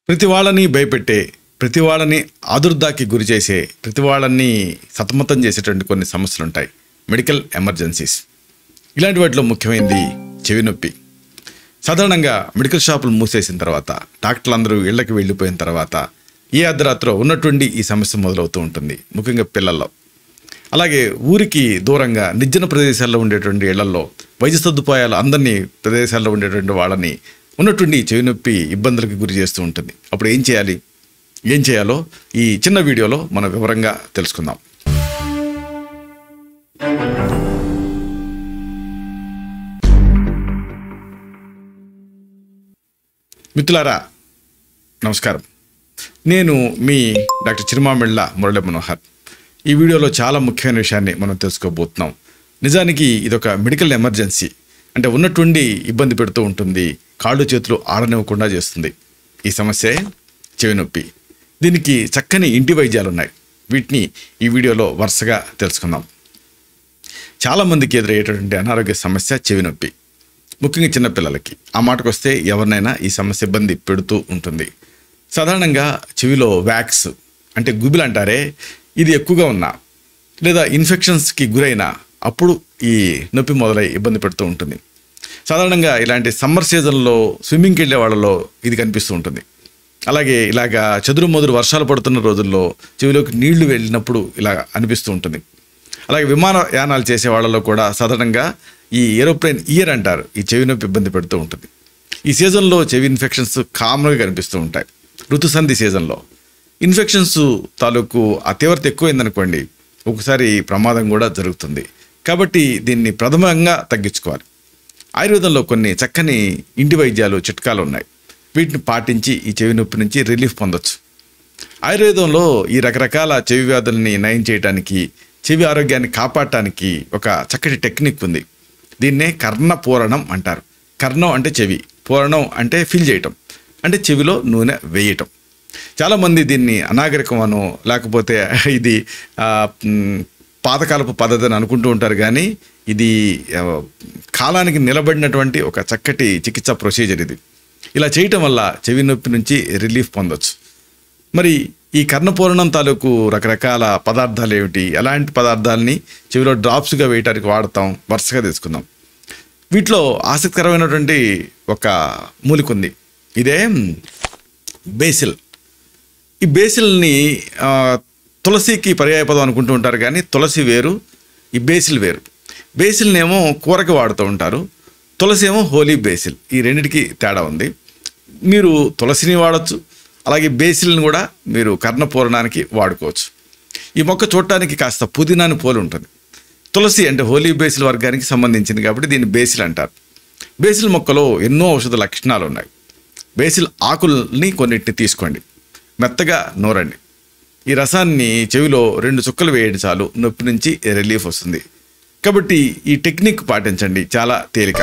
ప్రతి వాళ్ళని భయపెట్టే ప్రతి వాళ్ళని ఆదుర్దాకి గురి చేసే ప్రతి వాళ్ళని సతమతం చేసేటువంటి కొన్ని సమస్యలు ఉంటాయి మెడికల్ ఎమర్జెన్సీస్ ఇలాంటి వాటిలో ముఖ్యమైనది చెవి నొప్పి సాధారణంగా మెడికల్ షాపులు మూసేసిన తర్వాత డాక్టర్లు అందరూ ఇళ్లకి వెళ్ళిపోయిన తర్వాత ఏ అర్ధరాత్రిలో ఉన్నటువంటి ఈ సమస్య మొదలవుతూ ఉంటుంది ముఖ్యంగా పిల్లల్లో అలాగే ఊరికి దూరంగా నిర్జన ప్రదేశాల్లో ఉండేటువంటి ఇళ్లలో వైద్య సదుపాయాలు అందరినీ ప్రదేశాల్లో ఉండేటువంటి వాళ్ళని ఉన్నటువంటి ఈ చెవి నొప్పి ఇబ్బందులకు గురి చేస్తూ ఉంటుంది అప్పుడు ఏం చేయాలి ఏం చేయాలో ఈ చిన్న వీడియోలో మనం వివరంగా తెలుసుకుందాం మిత్రులారా నమస్కారం నేను మీ డాక్టర్ చిరుమామిళ్ళ మురళి మనోహర్ ఈ వీడియోలో చాలా ముఖ్యమైన విషయాన్ని మనం తెలుసుకోబోతున్నాం నిజానికి ఇదొక మెడికల్ ఎమర్జెన్సీ అంటే ఉన్నట్టుండి ఇబ్బంది పెడుతూ ఉంటుంది కాళ్ళు చేతులు ఆడనివ్వకుండా చేస్తుంది ఈ సమస్య చెవి నొప్పి దీనికి చక్కని ఇంటి వైద్యాలు ఉన్నాయి వీటిని ఈ వీడియోలో వరుసగా తెలుసుకుందాం చాలామందికి ఎదురయ్యేటటువంటి అనారోగ్య సమస్య చెవి నొప్పి ముఖ్యంగా చిన్నపిల్లలకి ఆ మాటకు వస్తే ఎవరినైనా ఈ సమస్య ఇబ్బంది పెడుతూ ఉంటుంది సాధారణంగా చెవిలో వ్యాక్స్ అంటే గుబిలు అంటారే ఇది ఎక్కువగా ఉన్నా లేదా ఇన్ఫెక్షన్స్కి గురైన అప్పుడు ఈ నొప్పి మొదలై ఇబ్బంది పెడుతూ ఉంటుంది సాధారణంగా ఇలాంటి సమ్మర్ సీజన్లో స్విమ్మింగ్కి వెళ్ళే వాళ్ళలో ఇది కనిపిస్తూ ఉంటుంది అలాగే ఇలాగా చెదురు మొదురు వర్షాలు పడుతున్న రోజుల్లో చెవిలోకి నీళ్లు వెళ్ళినప్పుడు ఇలా అనిపిస్తూ ఉంటుంది అలాగే విమానయానాలు చేసే వాళ్ళలో కూడా సాధారణంగా ఈ ఏరోప్లేన్ ఇయర్ అంటారు ఈ చెవి నొప్పి ఇబ్బంది పెడుతూ ఉంటుంది ఈ సీజన్లో చెవి ఇన్ఫెక్షన్స్ కామన్గా కనిపిస్తూ ఉంటాయి ఋతుసంధి సీజన్లో ఇన్ఫెక్షన్స్ తాలూకు ఆ తీవ్రత ఎక్కువైందనుకోండి ఒకసారి ప్రమాదం కూడా జరుగుతుంది కాబట్టి దీన్ని ప్రథమంగా తగ్గించుకోవాలి ఆయుర్వేదంలో కొన్ని చక్కని ఇంటి వైద్యాలు చిట్కాలు ఉన్నాయి వీటిని పాటించి ఈ చెవి నొప్పి నుంచి రిలీఫ్ పొందొచ్చు ఆయుర్వేదంలో ఈ రకరకాల చెవి వ్యాధుల్ని నయం చేయడానికి చెవి ఆరోగ్యాన్ని కాపాడటానికి ఒక చక్కటి టెక్నిక్ ఉంది దీన్నే కర్ణ పూరణం అంటారు కర్ణం అంటే చెవి పూరణం అంటే ఫిల్ చేయటం అంటే చెవిలో నూనె వేయటం చాలామంది దీన్ని అనాగరికం అనో లేకపోతే ఇది ఆ, మ్, పాతకాలపు పద్ధతి అని అనుకుంటూ ఉంటారు కానీ ఇది ఆ, కాలానికి నిలబడినటువంటి ఒక చక్కటి చికిత్స ప్రొసీజర్ ఇది ఇలా చేయటం వల్ల చెవి నొప్పి నుంచి రిలీఫ్ పొందొచ్చు మరి ఈ కర్ణపూరణం తాలూకు రకరకాల పదార్థాలు ఏమిటి ఎలాంటి పదార్థాలని చెవిలో డ్రాప్స్గా వేయటానికి వాడతాం వరుసగా తీసుకుందాం వీటిలో ఆసక్తికరమైనటువంటి ఒక మూలిక ఉంది ఇదే బేసిల్ ఈ బేసిల్ని ఆ, తులసికి పర్యాయపదం అనుకుంటూ ఉంటారు కానీ తులసి వేరు ఈ బేసిల్ వేరు బేసిల్నేమో కూరకి వాడుతూ ఉంటారు తులసి ఏమో హోలీ బేసిల్ ఈ రెండిటికి తేడా ఉంది మీరు తులసిని వాడచ్చు అలాగే బేసిల్ని కూడా మీరు కర్ణపూరణానికి వాడుకోవచ్చు ఈ మొక్క చూడటానికి కాస్త పుదీనాని పోలి ఉంటుంది తులసి అంటే హోలీ బేసిల్ వర్గానికి సంబంధించింది కాబట్టి దీన్ని బేసిల్ అంటారు బేసిల్ మొక్కలో ఎన్నో ఔషధ లక్షణాలు ఉన్నాయి బేసిల్ ఆకుల్ని కొన్నిటిని తీసుకోండి మెత్తగా నూరండి ఈ రసాన్ని చెవిలో రెండు చుక్కలు వేయండి చాలు నొప్పి నుంచి రిలీఫ్ వస్తుంది కాబట్టి ఈ టెక్నిక్ పాటించండి చాలా తేలిక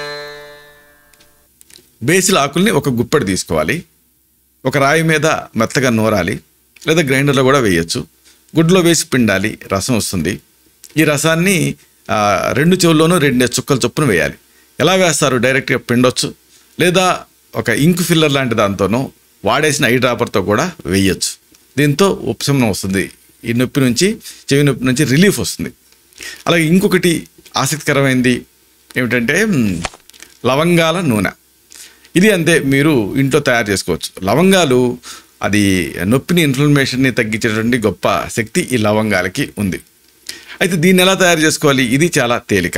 బేసిల్ ఆకుల్ని ఒక గుప్పెడు తీసుకోవాలి ఒక రాయి మీద మెత్తగా నూరాలి లేదా గ్రైండర్లో కూడా వేయచ్చు గుడ్లో వేసి పిండాలి రసం వస్తుంది ఈ రసాన్ని ఆ, రెండు చెవుల్లోనూ రెండు చుక్కల చొప్పున వేయాలి ఎలా వేస్తారు డైరెక్ట్గా పిండొచ్చు లేదా ఒక ఇంక్ ఫిల్లర్ లాంటి దాంతోనో వాడేసిన ఐ డ్రాపర్తో కూడా వేయచ్చు దీంతో ఉపశమనం వస్తుంది ఈ నొప్పి నుంచి చెవి నొప్పి నుంచి రిలీఫ్ వస్తుంది అలాగే ఇంకొకటి ఆసక్తికరమైనది ఏమిటంటే మ్, లవంగాల నూనె ఇది అంతే మీరు ఇంట్లో తయారు చేసుకోవచ్చు లవంగాలు అది నొప్పిని ఇన్ఫ్లమేషన్ని తగ్గించేటువంటి గొప్ప శక్తి ఈ లవంగాలకి ఉంది అయితే దీన్ని ఎలా తయారు చేసుకోవాలి ఇది చాలా తేలిక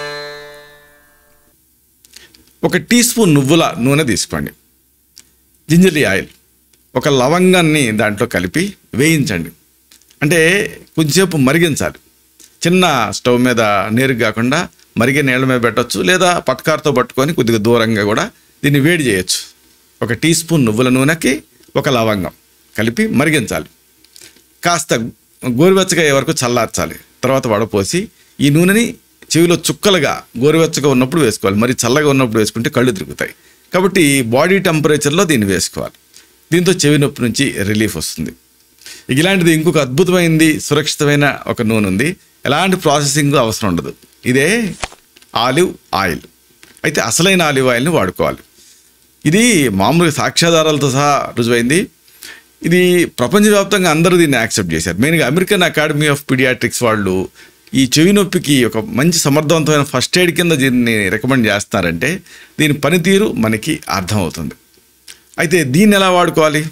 ఒక టీ స్పూన్ నువ్వుల నూనె తీసుకోండి జింజర్లీ ఆయిల్ ఒక లవంగాన్ని దాంట్లో కలిపి వేయించండి అంటే కొంచెంసేపు మరిగించాలి చిన్న స్టవ్ మీద నీరు కాకుండా మరిగే నీళ్ళ మీద పెట్టచ్చు లేదా పట్కారుతో పట్టుకొని కొద్దిగా దూరంగా కూడా దీన్ని వేడి చేయొచ్చు ఒక టీ స్పూన్ నువ్వుల నూనెకి ఒక లవంగం కలిపి మరిగించాలి కాస్త గోరువెచ్చగా అయ్యే వరకు చల్లార్చాలి తర్వాత వడపోసి ఈ నూనెని చెవిలో చుక్కలుగా గోరువెచ్చగా ఉన్నప్పుడు వేసుకోవాలి మరి చల్లగా ఉన్నప్పుడు వేసుకుంటే కళ్ళు తిరుగుతాయి కాబట్టి బాడీ టెంపరేచర్లో దీన్ని వేసుకోవాలి దీంతో చెవి నొప్పి నుంచి రిలీఫ్ వస్తుంది ఇక ఇలాంటిది ఇంకొక అద్భుతమైనది సురక్షితమైన ఒక నూనె ఉంది ఎలాంటి ప్రాసెసింగ్ అవసరం ఉండదు ఇదే ఆలివ్ ఆయిల్ అయితే అసలైన ఆలివ్ ఆయిల్ని వాడుకోవాలి ఇది మామూలుగా సాక్ష్యాధారాలతో సహా రుజువైంది ఇది ప్రపంచవ్యాప్తంగా అందరూ దీన్ని యాక్సెప్ట్ చేశారు మెయిన్గా అమెరికన్ అకాడమీ ఆఫ్ పీడియాట్రిక్స్ వాళ్ళు ఈ చెవి నొప్పికి ఒక మంచి సమర్థవంతమైన ఫస్ట్ ఎయిడ్ కింద దీన్ని రికమెండ్ చేస్తారంటే దీని పనితీరు మనకి అర్థమవుతుంది అయితే దీన్ని ఎలా వాడుకోవాలి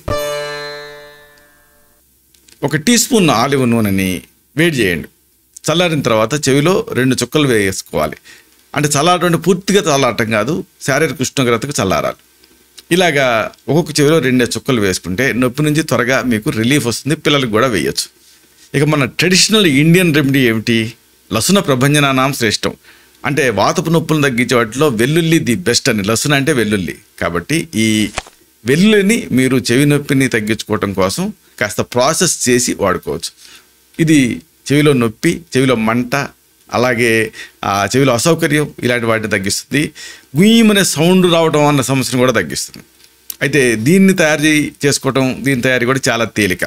ఒక టీ స్పూన్ ఆలివ్ నూనెని వేడి చేయండి చల్లారిన తర్వాత చెవిలో రెండు చుక్కలు వేసుకోవాలి అంటే చల్లారటం అంటే పూర్తిగా చల్లారటం కాదు శారీరక ఉష్ణోగ్రతకు చల్లారాలి ఇలాగా ఒక్కొక్క చెవిలో రెండే చుక్కలు వేసుకుంటే నొప్పి నుంచి త్వరగా మీకు రిలీఫ్ వస్తుంది పిల్లలకు కూడా వేయచ్చు ఇక మన ట్రెడిషనల్ ఇండియన్ రెమెడీ ఏమిటి లసున ప్రభంజనానాం శ్రేష్టం అంటే వాతపు నొప్పులను తగ్గించే వాటిలో వెల్లుల్లి ది బెస్ట్ అని లసున అంటే వెల్లుల్లి కాబట్టి ఈ వెల్లుల్లిని మీరు చెవి నొప్పిని తగ్గించుకోవటం కోసం కాస్త ప్రాసెస్ చేసి వాడుకోవచ్చు ఇది చెవిలో నొప్పి చెవిలో మంట అలాగే ఆ చెవిలో అసౌకర్యం ఇలాంటి వాటిని తగ్గిస్తుంది గుయ్యమనే సౌండ్ రావడం అన్న సమస్యను కూడా తగ్గిస్తుంది అయితే దీన్ని తయారు చేయి చేసుకోవటం దీని తయారీ కూడా చాలా తేలిక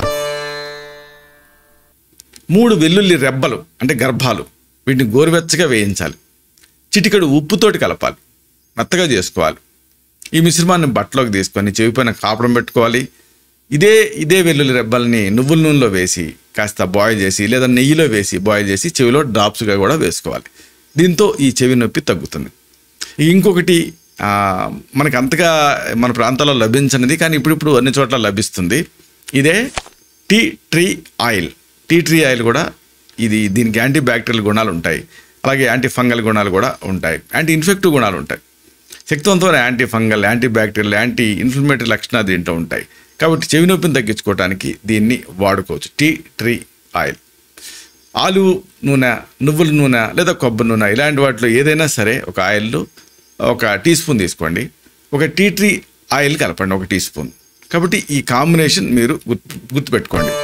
మూడు వెల్లుల్లి రెబ్బలు అంటే గర్భాలు వీటిని గోరువెచ్చగా వేయించాలి చిటికెడు ఉప్పుతోటి కలపాలి మెత్తగా చేసుకోవాలి ఈ మిశ్రమాన్ని బట్టలోకి తీసుకొని చెవి పైన కాపడం పెట్టుకోవాలి ఇదే ఇదే వెల్లుల్లి రెబ్బల్ని నువ్వుల నూనెలో వేసి కాస్త బాయిల్ చేసి లేదా నెయ్యిలో వేసి బాయిల్ చేసి చెవిలో డ్రాప్స్గా కూడా వేసుకోవాలి దీంతో ఈ చెవి నొప్పి తగ్గుతుంది ఇంకొకటి ఆ, మనకు అంతగా మన ప్రాంతాల్లో లభించనిది కానీ ఇప్పుడిప్పుడు అన్ని చోట్ల లభిస్తుంది ఇదే tea tree oil tea tree oil కూడా ఇది దీనికి యాంటీ బ్యాక్టీరియల్ గుణాలు ఉంటాయి అలాగే యాంటీ ఫంగల్ గుణాలు కూడా ఉంటాయి యాంటీ ఇన్ఫెక్టివ్ గుణాలు ఉంటాయి శక్తివంతమైన anti fungal anti bacterial anti inflammatory లక్షణాలు దీంట్లో ఉంటాయి కాబట్టి చెవి నొప్పిని తగ్గించుకోవడానికి దీన్ని వాడుకోవచ్చు టీ ట్రీ ఆయిల్ ఆలు నూనె నువ్వుల నూనె లేదా కొబ్బరి నూనె ఇలాంటి వాటిలో ఏదైనా సరే ఒక ఆయిల్ ఒక టీ స్పూన్ తీసుకోండి ఒక టీ ట్రీ ఆయిల్ కలపండి ఒక టీ స్పూన్ కాబట్టి ఈ కాంబినేషన్ మీరు గుర్తు గుర్తుపెట్టుకోండి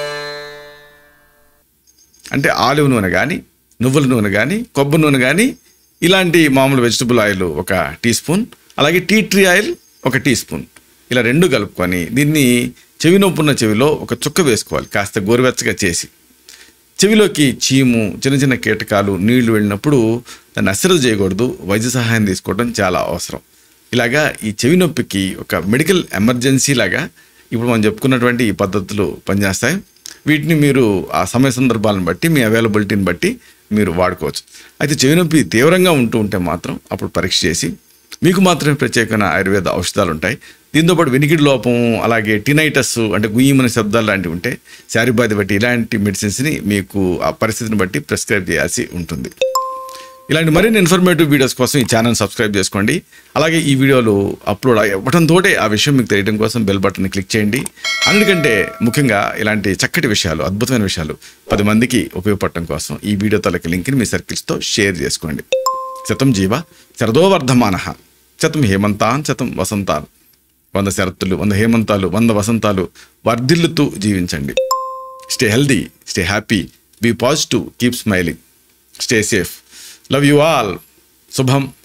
అంటే ఆలివ్ నూనె కానీ నువ్వుల నూనె కానీ కొబ్బరి నూనె కానీ ఇలాంటి మామూలు వెజిటబుల్ ఆయిల్ ఒక టీ స్పూన్ అలాగే టీ ట్రీ ఆయిల్ ఒక టీ స్పూన్ ఇలా రెండు కలుపుకొని దీన్ని చెవి నొప్పున్న చెవిలో ఒక చుక్క వేసుకోవాలి కాస్త గోరువెచ్చగా చేసి చెవిలోకి చీము చిన్న చిన్న కీటకాలు నీళ్లు వెళ్ళినప్పుడు దాన్ని అశ్రద్ధ చేయకూడదు వైద్య సహాయం తీసుకోవడం చాలా అవసరం ఇలాగా ఈ చెవి నొప్పికి ఒక మెడికల్ ఎమర్జెన్సీ లాగా ఇప్పుడు మనం చెప్పుకున్నటువంటి ఈ పద్ధతులు పనిచేస్తాయి వీటిని మీరు ఆ సమయ సందర్భాలను బట్టి మీ అవైలబిలిటీని బట్టి మీరు వాడుకోవచ్చు అయితే చెవి నొప్పి తీవ్రంగా ఉంటూ ఉంటే మాత్రం అప్పుడు పరీక్ష చేసి మీకు మాత్రమే ప్రత్యేకమైన ఆయుర్వేద ఔషధాలు ఉంటాయి దీంతోపాటు వెనికిడి లోపం అలాగే టినైటస్ అంటే గుయ్యమని శబ్దాలు లాంటివి ఉంటే శారీబాధ బట్టి ఇలాంటి మెడిసిన్స్ని మీకు ఆ పరిస్థితిని బట్టి ప్రిస్క్రైబ్ చేయాల్సి ఉంటుంది ఇలాంటి మరిన్ని ఇన్ఫర్మేటివ్ వీడియోస్ కోసం ఈ ఛానల్ సబ్స్క్రైబ్ చేసుకోండి అలాగే ఈ వీడియోలు అప్లోడ్ అవ్వడంతో ఆ విషయం మీకు తెలియడం కోసం బెల్ బటన్ క్లిక్ చేయండి అన్నిటికంటే ముఖ్యంగా ఇలాంటి చక్కటి విషయాలు అద్భుతమైన విషయాలు పది మందికి ఉపయోగపడటం కోసం ఈ వీడియో తలకి లింక్ని మీ సర్కిల్స్తో షేర్ చేసుకోండి శతం జీవ శరదో వర్ధమాన శతం హేమంతాన్ శతం వసంతాన్ వంద శరత్తులు వంద హేమంతాలు వంద వసంతాలు వర్ధిల్లుతూ జీవించండి stay healthy stay happy be positive keep smiling stay safe love you all శుభం